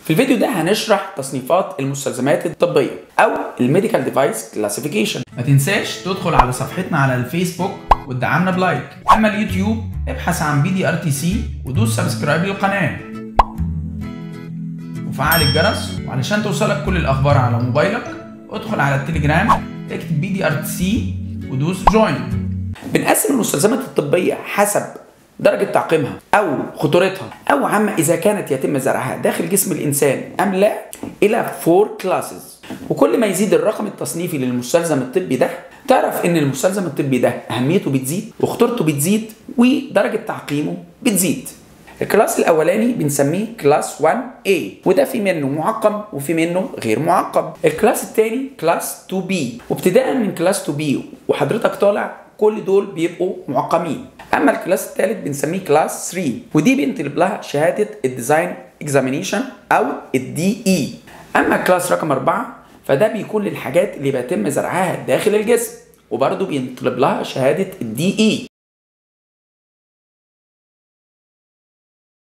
في الفيديو ده هنشرح تصنيفات المستلزمات الطبيه او الميديكال ديفايس كلاسيفيكيشن ما تنساش تدخل على صفحتنا على الفيسبوك وتدعمنا بلايك اما اليوتيوب ابحث عن بي دي ار تي سي ودوس سبسكرايب للقناه وفعل الجرس وعلشان توصلك كل الاخبار على موبايلك ادخل على التليجرام اكتب بي دي ار تي سي ودوس جوين بنقسم المستلزمات الطبيه حسب درجة تعقيمها أو خطورتها أو عامة إذا كانت يتم زرعها داخل جسم الإنسان أم لا إلى فور كلاسز وكل ما يزيد الرقم التصنيفي للمستلزم الطبي ده تعرف إن المستلزم الطبي ده أهميته بتزيد وخطورته بتزيد ودرجة تعقيمه بتزيد الكلاس الاولاني بنسميه كلاس 1A وده في منه معقم وفي منه غير معقم الكلاس الثاني كلاس 2B وابتداء من كلاس 2B وحضرتك طالع كل دول بيبقوا معقمين اما الكلاس الثالث بنسميه كلاس 3 ودي بينطلب لها شهاده الديزاين اكزامينيشن او الدي اي اما الكلاس رقم 4 فده بيكون للحاجات اللي بيتم زرعها داخل الجسم وبرضه بينطلب لها شهاده الدي اي